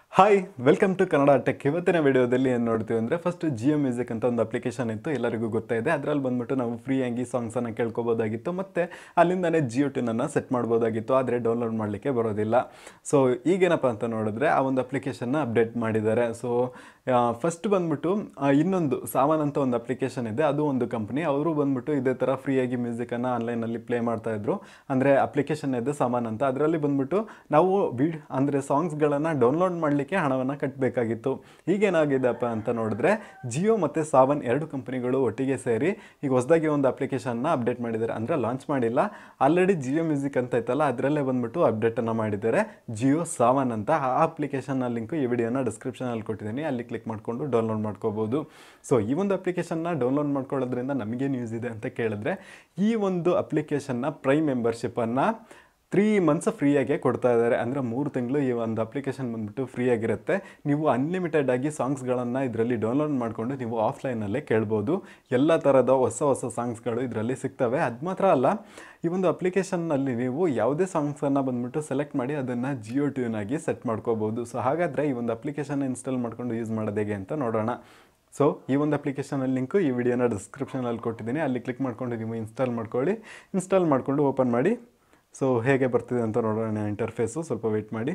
hi welcome to Kannada tech ಇವತ್ತಿನ ವಿಡಿಯೋದಲ್ಲಿ ಏನು ನೋಡ್ತೀವಿ ಅಂದರೆ ಫಸ್ಟ್ ಜಿಯೋ ಮ್ಯೂಸಿಕ್ ಅಂತ ಒಂದು ಅಪ್ಲಿಕೇಶನ್ ಇತ್ತು ಎಲ್ಲರಿಗೂ ಗೊತ್ತಾಯಿದೆ ಅದರಲ್ಲಿ ಬಂದ್ಬಿಟ್ಟು ನಾವು ಫ್ರೀಯಾಗಿ ಸಾಂಗ್ಸನ್ನು ಕೇಳ್ಕೊಬೋದಾಗಿತ್ತು ಮತ್ತು ಅಲ್ಲಿಂದನೇ ಜಿಯೋ ಟ್ಯೂನನ್ನು ಸೆಟ್ ಮಾಡ್ಬೋದಾಗಿತ್ತು ಆದರೆ ಡೌನ್ಲೋಡ್ ಮಾಡಲಿಕ್ಕೆ ಬರೋದಿಲ್ಲ ಸೊ ಈಗೇನಪ್ಪ ಅಂತ ನೋಡಿದ್ರೆ ಆ ಒಂದು ಅಪ್ಲಿಕೇಶನ್ನ ಅಪ್ಡೇಟ್ ಮಾಡಿದ್ದಾರೆ ಸೊ ಫಸ್ಟ್ ಬಂದ್ಬಿಟ್ಟು ಆ, ಇನ್ನೊಂದು ಸಾವನ್ ಅಂತ ಒಂದು ಅಪ್ಲಿಕೇಶನ್ ಇದೆ ಅದು ಒಂದು ಕಂಪ್ನಿ ಅವರು ಬಂದ್ಬಿಟ್ಟು ಇದೇ ಥರ ಫ್ರೀಯಾಗಿ ಮ್ಯೂಸಿಕನ್ನು ಆನ್ಲೈನಲ್ಲಿ ಪ್ಲೇ ಮಾಡ್ತಾ ಇದ್ರು ಅಂದರೆ ಅಪ್ಲಿಕೇಶನ್ ಇದೆ ಸಾಮಾನ್ ಅಂತ ಅದರಲ್ಲಿ ಬಂದ್ಬಿಟ್ಟು ನಾವು ವಿಡ್ ಅಂದರೆ ಸಾಂಗ್ಸ್ಗಳನ್ನು ಡೌನ್ಲೋಡ್ ಮಾಡಲಿಕ್ಕೆ ಹಣವನ್ನು ಕಟ್ಟಬೇಕಾಗಿತ್ತು ಈಗೇನಾಗಿದೆಪ್ಪ ಅಂತ ನೋಡಿದ್ರೆ ಜಿಯೋ ಮತ್ತು ಸಾವನ್ ಎರಡು ಕಂಪನಿಗಳು ಒಟ್ಟಿಗೆ ಸೇರಿ ಈಗ ಹೊಸದಾಗಿ ಒಂದು ಅಪ್ಲಿಕೇಶನ್ನ ಅಪ್ಡೇಟ್ ಮಾಡಿದ್ದಾರೆ ಅಂದರೆ ಲಾಂಚ್ ಮಾಡಿಲ್ಲ ಆಲ್ರೆಡಿ ಜಿಯೋ ಮ್ಯೂಸಿಕ್ ಅಂತ ಇತ್ತಲ್ಲ ಅದರಲ್ಲೇ ಬಂದ್ಬಿಟ್ಟು ಅಪ್ಡೇಟನ್ನು ಮಾಡಿದ್ದಾರೆ ಜಿಯೋ ಸಾವನ್ ಅಂತ ಆ ಅಪ್ಲಿಕೇಶನ್ನ ಲಿಂಕು ಈ ವಿಡಿಯೋನ ಡಿಸ್ಕ್ರಿಪ್ಷನಲ್ಲಿ ಕೊಟ್ಟಿದ್ದೀನಿ ಅಲ್ಲಿ ಕ್ಲಿಕ್ ಮಾಡಿಕೊಂಡು ಡೌನ್ಲೋಡ್ ಮಾಡ್ಕೋಬೋದು ಸೊ ಈ ಒಂದು ಅಪ್ಲಿಕೇಶನ್ನ ಡೌನ್ಲೋಡ್ ಮಾಡ್ಕೊಳ್ಳೋದ್ರಿಂದ ನಮಗೇನು ಯೂಸ್ ಇದೆ ಅಂತ ಕೇಳಿದ್ರೆ ಈ ಒಂದು ಅಪ್ಲಿಕೇಶನ್ನ ಪ್ರೈಮ್ ಮೆಂಬರ್ಶಿಪ್ಪನ್ನು ತ್ರೀ ಮಂತ್ಸ್ ಫ್ರೀಯಾಗೆ ಕೊಡ್ತಾ ಇದ್ದಾರೆ ಅಂದರೆ ಮೂರು ತಿಂಗಳು ಈ ಒಂದು ಅಪ್ಲಿಕೇಶನ್ ಬಂದ್ಬಿಟ್ಟು ಫ್ರೀಯಾಗಿರುತ್ತೆ ನೀವು ಅನ್ಲಿಮಿಟೆಡ್ ಆಗಿ ಸಾಂಗ್ಸ್ಗಳನ್ನು ಇದರಲ್ಲಿ ಡೌನ್ಲೋಡ್ ಮಾಡಿಕೊಂಡು ನೀವು ಆಫ್ಲೈನಲ್ಲೇ ಕೇಳ್ಬೋದು ಎಲ್ಲ ಥರದ ಹೊಸ ಹೊಸ ಸಾಂಗ್ಸ್ಗಳು ಇದರಲ್ಲಿ ಸಿಗ್ತವೆ ಅದು ಮಾತ್ರ ಅಲ್ಲ ಈ ಒಂದು ಅಪ್ಲಿಕೇಶನ್ನಲ್ಲಿ ನೀವು ಯಾವುದೇ ಸಾಂಗ್ಸನ್ನು ಬಂದ್ಬಿಟ್ಟು ಸೆಲೆಕ್ಟ್ ಮಾಡಿ ಅದನ್ನು ಜಿಯೋ ಟ್ಯೂನ್ ಆಗಿ ಸೆಟ್ ಮಾಡ್ಕೋಬೋದು ಸೊ ಹಾಗಾದರೆ ಈ ಒಂದು ಅಪ್ಲಿಕೇಶನ್ ಇನ್ಸ್ಟಾಲ್ ಮಾಡ್ಕೊಂಡು ಯೂಸ್ ಮಾಡೋದು ಹೇಗೆ ಅಂತ ನೋಡೋಣ ಸೊ ಈ ಒಂದು ಅಪ್ಲಿಕೇಶನಲ್ಲಿ ಲಿಂಕು ಈ ವಿಡಿಯೋನ ಡಿಸ್ಕ್ರಿಪ್ಷನಲ್ಲಿ ಕೊಟ್ಟಿದ್ದೀನಿ ಅಲ್ಲಿ ಕ್ಲಿಕ್ ಮಾಡ್ಕೊಂಡು ನೀವು ಇನ್ಸ್ಟಾಲ್ ಮಾಡ್ಕೊಳ್ಳಿ ಇನ್ಸ್ಟಾಲ್ ಮಾಡಿಕೊಂಡು ಓಪನ್ ಮಾಡಿ ಸೊ ಹೇಗೆ ಬರ್ತಿದೆ ಅಂತ ನೋಡೋಣ ಇಂಟರ್ಫೇಸು ಸ್ವಲ್ಪ ವೆಯ್ಟ್ ಮಾಡಿ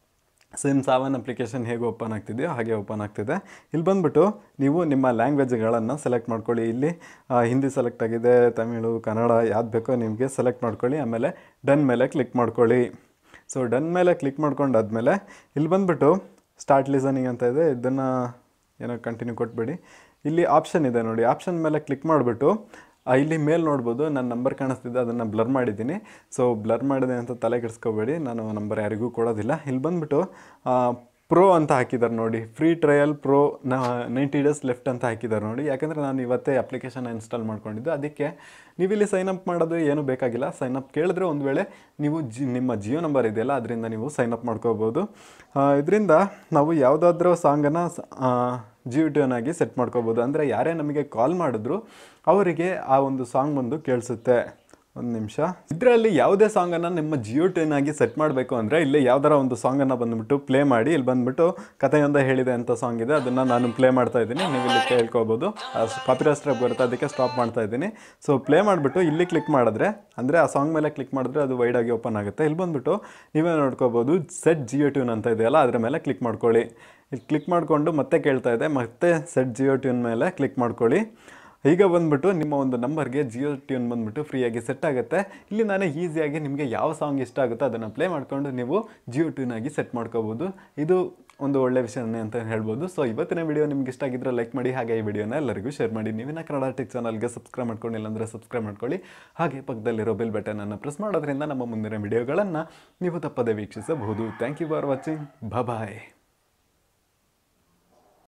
ಸೇಮ್ ಸಾವನ್ ಅಪ್ಲಿಕೇಶನ್ ಹೇಗೆ ಓಪನ್ ಆಗ್ತಿದೆಯೋ ಹಾಗೆ ಓಪನ್ ಆಗ್ತಿದೆ ಇಲ್ಲಿ ಬಂದ್ಬಿಟ್ಟು ನೀವು ನಿಮ್ಮ ಲ್ಯಾಂಗ್ವೇಜ್ಗಳನ್ನು ಸೆಲೆಕ್ಟ್ ಮಾಡ್ಕೊಳ್ಳಿ ಇಲ್ಲಿ ಆ, ಹಿಂದಿ ಸೆಲೆಕ್ಟ್ ಆಗಿದೆ ತಮಿಳು ಕನ್ನಡ ಯಾವ್ದು ಬೇಕೋ ನಿಮಗೆ ಸೆಲೆಕ್ಟ್ ಮಾಡ್ಕೊಳ್ಳಿ ಆಮೇಲೆ ಡನ್ ಮೇಲೆ ಕ್ಲಿಕ್ ಮಾಡ್ಕೊಳ್ಳಿ ಸೊ ಡನ್ ಮೇಲೆ ಕ್ಲಿಕ್ ಮಾಡ್ಕೊಂಡಾದ್ಮೇಲೆ ಇಲ್ಲಿ ಬಂದ್ಬಿಟ್ಟು ಸ್ಟಾರ್ಟ್ ಲಿಸನಿಂಗ್ ಅಂತ ಇದೆ ಇದನ್ನು ಏನೋ ಕಂಟಿನ್ಯೂ ಕೊಟ್ಬಿಡಿ ಇಲ್ಲಿ ಆಪ್ಷನ್ ಇದೆ ನೋಡಿ ಆಪ್ಷನ್ ಮೇಲೆ ಕ್ಲಿಕ್ ಮಾಡಿಬಿಟ್ಟು ಆ, ಇಲ್ಲಿ ಮೇಲ್ ನೋಡ್ಬೋದು ನನ್ನ ನಂಬರ್ ಕಾಣಿಸ್ತಿದೆ ಅದನ್ನು ಬ್ಲರ್ ಮಾಡಿದ್ದೀನಿ ಸೊ ಬ್ಲರ್ ಮಾಡಿದೆ ಅಂತ ತಲೆ ಕೆಡಿಸ್ಕೋಬೇಡಿ ನಾನು ನಂಬರ್ ಯಾರಿಗೂ ಕೊಡೋದಿಲ್ಲ ಇಲ್ಲಿ ಬಂದ್ಬಿಟ್ಟು ಪ್ರೋ ಅಂತ ಹಾಕಿದ್ದಾರೆ ನೋಡಿ free trial pro ninety days left ಅಂತ ಹಾಕಿದ್ದಾರೆ ನೋಡಿ ಯಾಕಂದರೆ ನಾನು ಇವತ್ತೇ ಅಪ್ಲಿಕೇಶನ್ ಇನ್ಸ್ಟಾಲ್ ಮಾಡ್ಕೊಂಡಿದ್ದು ಅದಕ್ಕೆ ನೀವು ಇಲ್ಲಿ ಸೈನ್ ಅಪ್ ಮಾಡೋದು ಏನು ಬೇಕಾಗಿಲ್ಲ ಸೈನ್ ಅಪ್ ಕೇಳಿದ್ರೆ ಒಂದು ವೇಳೆ ನೀವು ಜಿ ನಿಮ್ಮ ಜಿಯೋ ನಂಬರ್ ಇದೆಯಲ್ಲ ಅದರಿಂದ ನೀವು ಸೈನ್ ಅಪ್ ಮಾಡ್ಕೋಬೋದು ಇದರಿಂದ ನಾವು ಯಾವುದಾದ್ರೂ ಸಾಂಗನ್ನು ಜಿಯೋ ಟ್ಯೂನ್ ಆಗಿ ಸೆಟ್ ಮಾಡ್ಕೋಬೋದು ಅಂದರೆ ಯಾರೇ ನಮಗೆ ಕಾಲ್ ಮಾಡಿದ್ರು ಅವರಿಗೆ ಆ ಒಂದು ಸಾಂಗ್ ಬಂದು ಕೇಳಿಸುತ್ತೆ ಒಂದು ನಿಮಿಷ ಇದರಲ್ಲಿ ಯಾವುದೇ ಸಾಂಗನ್ನು ನಿಮ್ಮ ಜಿಯೋ ಟ್ಯೂನ್ ಆಗಿ ಸೆಟ್ ಮಾಡಬೇಕು ಅಂದರೆ ಇಲ್ಲಿ ಯಾವ್ದಾರ ಒಂದು ಸಾಂಗನ್ನು ಬಂದ್ಬಿಟ್ಟು ಪ್ಲೇ ಮಾಡಿ ಇಲ್ಲಿ ಬಂದ್ಬಿಟ್ಟು ಕಥೆಯೊಂದ ಹೇಳಿದೆ ಅಂತ ಸಾಂಗ್ ಇದೆ ಅದನ್ನು ನಾನು ಪ್ಲೇ ಮಾಡ್ತಾ ಇದ್ದೀನಿ ನೀವು ಇಲ್ಲಿ ಕೇಳ್ಕೊಬೋದು ಕಾಪಿರೈಟ್ ಸ್ಟ್ರೈಪ್ ಬರುತ್ತೆ ಅದಕ್ಕೆ ಸ್ಟಾಪ್ ಮಾಡ್ತಾ ಇದ್ದೀನಿ ಸೊ ಪ್ಲೇ ಮಾಡಿಬಿಟ್ಟು ಇಲ್ಲಿ ಕ್ಲಿಕ್ ಮಾಡಿದ್ರೆ ಅಂದರೆ ಆ ಸಾಂಗ್ ಮೇಲೆ ಕ್ಲಿಕ್ ಮಾಡಿದ್ರೆ ಅದು ವೈಡ್ ಆಗಿ ಓಪನ್ ಆಗುತ್ತೆ ಇಲ್ಲಿ ಬಂದ್ಬಿಟ್ಟು ನೀವೇ ನೋಡ್ಕೋಬೋದು ಸೆಟ್ ಜಿಯೋ ಟ್ಯೂನ್ ಅಂತ ಇದೆಯಲ್ಲ ಅದರ ಮೇಲೆ ಕ್ಲಿಕ್ ಮಾಡ್ಕೊಳ್ಳಿ ಇಲ್ಲಿ ಕ್ಲಿಕ್ ಮಾಡಿಕೊಂಡು ಮತ್ತೆ ಕೇಳ್ತಾ ಇದೆ ಮತ್ತೆ ಸೆಟ್ ಜಿಯೋ ಟ್ಯೂನ್ ಮೇಲೆ ಕ್ಲಿಕ್ ಮಾಡ್ಕೊಳ್ಳಿ ಈಗ ಬಂದ್ಬಿಟ್ಟು ನಿಮ್ಮ ಒಂದು ನಂಬರ್ಗೆ ಜಿಯೋ ಟ್ಯೂನ್ ಬಂದ್ಬಿಟ್ಟು ಫ್ರೀಯಾಗಿ ಸೆಟ್ ಆಗುತ್ತೆ ಇಲ್ಲಿ ನಾನು ಈಸಿಯಾಗಿ ನಿಮಗೆ ಯಾವ ಸಾಂಗ್ ಇಷ್ಟ ಆಗುತ್ತೋ ಅದನ್ನು ಪ್ಲೇ ಮಾಡಿಕೊಂಡು ನೀವು ಜಿಯೋ ಟ್ಯೂನ್ ಆಗಿ ಸೆಟ್ ಮಾಡ್ಕೋಬೋದು ಇದು ಒಂದು ಒಳ್ಳೆ ವಿಷಯನೇ ಅಂತ ಹೇಳ್ಬೋದು ಸೊ ಇವತ್ತಿನ ವಿಡಿಯೋ ನಿಮ್ಗೆ ಇಷ್ಟ ಆಗಿದ್ರೆ ಲೈಕ್ ಮಾಡಿ ಹಾಗೆ ಈ ವಿಡಿಯೋನ ಎಲ್ಲರಿಗೂ ಶೇರ್ ಮಾಡಿ ನೀವಿನ ಕನ್ನಡ ಟೆಕ್ ಚಾನಲ್ಗೆ ಸಬ್ಸ್ಕ್ರೈಬ್ ಮಾಡ್ಕೊಂಡಿಲ್ಲ ಅಂದರೆ ಸಬ್ಸ್ಕ್ರೈಬ್ ಮಾಡ್ಕೊಳ್ಳಿ ಹಾಗೆ ಪಕ್ಕದಲ್ಲಿರೋ ಬೆಲ್ ಬಟನನ್ನು ಪ್ರೆಸ್ ಮಾಡೋದ್ರಿಂದ ನಮ್ಮ ಮುಂದಿನ ವಿಡಿಯೋಗಳನ್ನು ನೀವು ತಪ್ಪದೆ ವೀಕ್ಷಿಸಬಹುದು thank you for watching bye